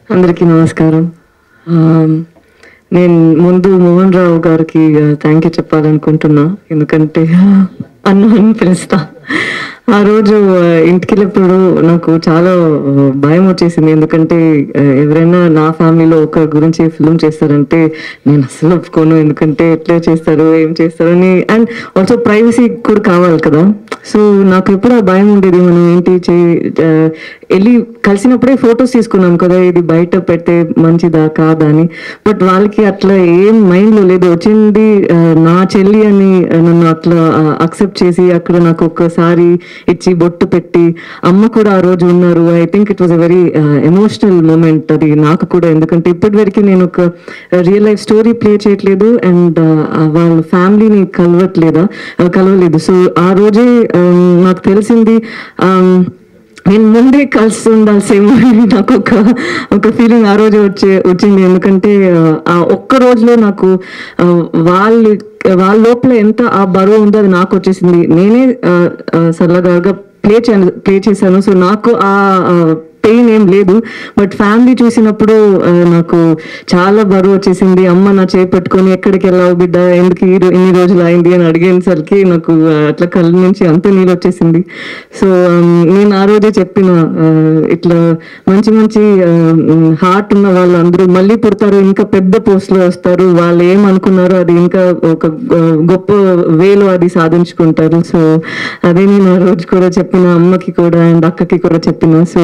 అందరికీ నమస్కారం ఆమ్, నేను ముందు మోహన్ రావు గారికి థ్యాంక్ యూ చెప్పాలనుకుంటున్నా ఎందుకంటే అన్న అని పిలుస్తా ఆ రోజు ఆ, ఇంటికి వెళ్ళినప్పుడు నాకు చాలా ఆ, భయం వచ్చేసింది ఎందుకంటే ఆ, ఎవరైనా నా ఫ్యామిలీలో ఒక గురించి ఫిల్మ్ చేస్తారంటే నేను అసలు ఒప్పుకోను ఎందుకంటే ఎట్లా చేస్తారు ఏం చేస్తారు అని అండ్ ఆల్సో ప్రైవసీ కూడా కావాలి కదా సో నాకు ఎప్పుడు ఆ భయం ఉండేది మనం ఏంటి చే- ఆ, వెళ్ళి కలిసినప్పుడే ఫొటోస్ తీసుకున్నాం కదా ఇది బయట పెడితే మంచిదా కాదా అని బట్ వాళ్ళకి అట్లా ఏం మైండ్ లో లేదు వచ్చింది ఆ, నా చెల్లి అని ఆ, నన్ను అట్లా అక్సెప్ట్ చేసి అక్కడ నాకు ఒక్కసారి ఇచ్చి బొట్టు పెట్టి అమ్మ కూడా ఆ రోజు ఉన్నారు I think it was a very emotional moment అది నాకు కూడా ఎందుకంటే ఇప్పటి వరకు నేను ఒక రియల్ లైఫ్ స్టోరీ ప్లే చేయట్లేదు అండ్ వాళ్ళ ఫ్యామిలీని కలవట్లేదా ఆ, కలవలేదు సో ఆ రోజే ఆ, నాకు తెలిసింది ఆ, నేను ముందే కలిసి ఉండాల్సేమో అని నాకు ఒక ఒక ఫీలింగ్ ఆ రోజు వచ్చే వచ్చింది ఎందుకంటే ఆ, ఆ ఒక్క రోజులో నాకు ఆ, వాళ్ళు వాళ్ళ లోపల ఎంత ఆ బరువు ఉందో అది నాకు వచ్చేసింది నేనే ఆ, ఆ, సరళగా ప్లే చే ప్లే చేశాను సో నాకు ఆ పెయిన్ ఏం లేదు బట్ ఫ్యామిలీ చూసినప్పుడు ఆ, నాకు చాలా బరువు వచ్చేసింది అమ్మ నా చేయి పెట్టుకొని ఎక్కడికి వెళ్ళావు బిడ్డ ఎందుకు ఈ రో- ఇన్ని రోజులు అయింది అని అడిగేసరికి నాకు ఆ, అట్లా కళ్ళ నుంచి అంత నీళ్ళు వచ్చేసింది సో నేను ఆ రోజే చెప్పిన ఆ, ఇట్లా మంచి మంచి హార్ట్ ఉన్న వాళ్ళు అందరూ మళ్ళీ పుడతారు ఇంకా పెద్ద పోస్ట్ లో వస్తారు వాళ్ళు ఏమనుకున్నారో అది ఇంకా ఒక గొ- గొప్ప వేలో అది సాధించుకుంటారు సో అదే నేను ఆ రోజు కూడా చెప్పిన అమ్మకి కూడా అండ్ అక్కకి కూడా చెప్పిన so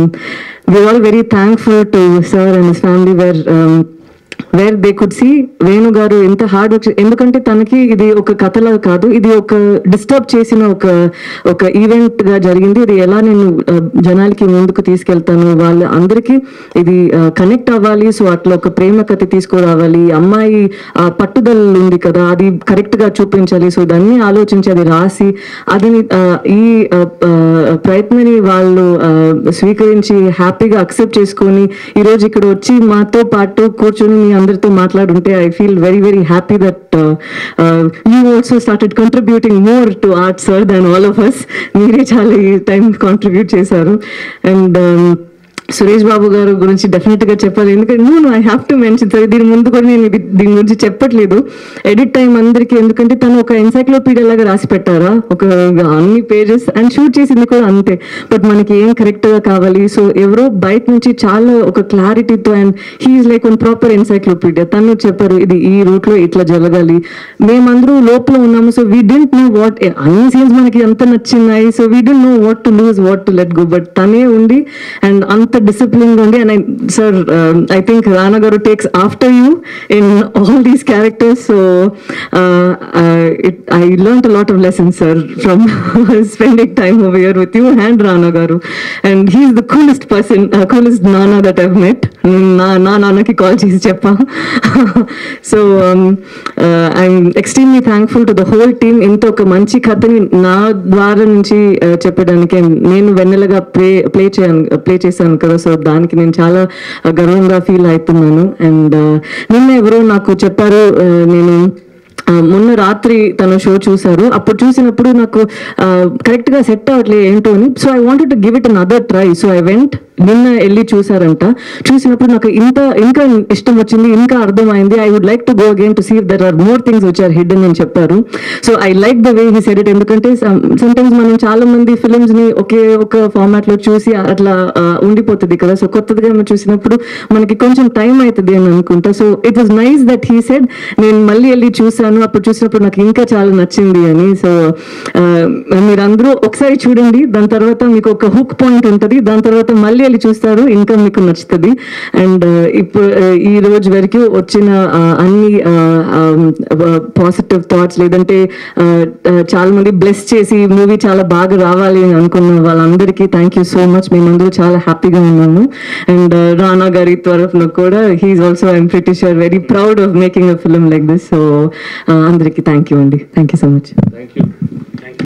we all very thankful to sir and his family where where they could see Venu garu ఎంత హార్డ్ వర్క్ ఎందుకంటే తనకి ఇది ఒక కథలా కాదు ఇది ఒక డిస్టర్బ్ చేసిన ఒక ఒక ఈవెంట్ గా జరిగింది ఇది ఎలా నేను ఆ, జనాలకి ముందుకు తీసుకెళ్తాను వాళ్ళ అందరికీ ఇది కనెక్ట్ అవ్వాలి సో అట్లా ఒక ప్రేమ కథ తీసుకురావాలి అమ్మాయి ఆ, పట్టుదల ఉంది కదా అది కరెక్ట్ గా చూపించాలి సో దాన్ని ఆలోచించి అది రాసి అది ఆ, ఈ ఆ, ఆ, ప్రయత్నాన్ని వాళ్ళు ఆ, స్వీకరించి హ్యాపీగా అక్సెప్ట్ చేసుకొని ఈ రోజు ఇక్కడ వచ్చి మాతో పాటు కూర్చొని మీ అందరితో మాట్లాడుంటే I feel very very happy that you also started contributing more to art sir than all of us మీరే చాలా ఈ టైం కాంట్రిబ్యూట్ చేశారు అండ్ సురేష్ బాబు గారు గురించి డెఫినెట్ గా చెప్పాలి ఎందుకంటే no I have to mention sir దీని ముందు కూడా నేను ఇది- దీని గురించి చెప్పట్లేదు ఎడిట్ టైం అందరికి ఎందుకంటే తను ఒక ఎన్సైక్లోపీడియా లాగా రాసి పెట్టారా ఒక అన్ని పేజెస్ అండ్ షూట్ చేసింది కూడా అంతే బట్ మనకి ఏం కరెక్ట్ గా కావాలి సో ఎవరో బయట నుంచి చాలా ఒక క్లారిటీతో and he's like one proper encyclopedia తను చెప్పారు ఇది ఈ రూట్ లో ఇట్లా జరగాలి మేమందరూ లోపల ఉన్నాము so we don't know what అన్ని సీన్స్ మనకి ఎంత నచ్చినాయి so we don't know what to lose what to let go but తనే ఉండి అండ్ అంత డిసిప్లిన్ ఉండి and sir I think Rana garu takes after you in all these characters so I learn lot of lessons sir from spending time over year with you and Rana garu and he's the coolest person coolest నానా that I've met నా నా నాన్నకి call చేసి చెప్పా so I'm extremely thankful to the whole team ఇంత ఒక మంచి కథని నా ద్వారా నుంచి uh, చెప్పడానికి నేను వెన్నెలగా ప్లే ప్లే చేయను ప్లే చేశాను కదా సో దానికి నేను చాలా uh, గర్వంగా ఫీల్ అవుతున్నాను అండ్ నిన్న ఎవరో నాకు చెప్పారు uh, నేను ఆ, మొన్న రాత్రి తన షో చూసారు అప్పుడు చూసినప్పుడు నాకు కరెక్ట్ గా సెట్ అవ్వట్లేదు ఏంటో అని so I wanted to give it another try so I went నిన్న వెళ్ళి చూసారంట చూసినప్పుడు నాకు ఇంత ఇంకా ఇష్టం వచ్చింది ఇంకా అర్థమైంది I would like to go again to see there are more things which are hidden అని చెప్పారు so I like the way he said it ఎందుకంటే సమ్టైమ్స్ మనం చాలా మంది ఫిల్మ్స్ ని ఒకే ఒక ఫార్మాట్ లో చూసి అట్లా ఆ, ఉండిపోతుంది కదా సో కొత్తదిగా మనం చూసినప్పుడు మనకి కొంచెం టైం అవుతుంది అని అనుకుంటా so it was nice that he said నేను మళ్ళీ వెళ్ళి చూసాను అప్పుడు చూసినప్పుడు నాకు ఇంకా చాలా నచ్చింది అని సో మీరందరూ ఒకసారి చూడండి దాని తర్వాత మీకు ఒక హుక్ పాయింట్ ఉంటుంది దాని తర్వాత మళ్ళీ వెళ్ళి చూస్తారు ఇంకా మీకు నచ్చుతుంది అండ్ ఇప్పుడు uh, ఈ రోజు వరకు వచ్చిన uh, అన్ని పాజిటివ్ థాట్స్ లేదంటే uh, uh, చాలా మంది బ్లెస్ చేసి మూవీ చాలా బాగా రావాలి అని అనుకున్న వాళ్ళందరికీ థ్యాంక్ యూ సో మచ్ మేమందరూ చాలా హ్యాపీగా ఉన్నాము అండ్ రానా గారి తరఫున కూడా he's also I'm pretty sure very proud of making a film like this so అందరికీ థ్యాంక్ యూ అండి thank you so much thank you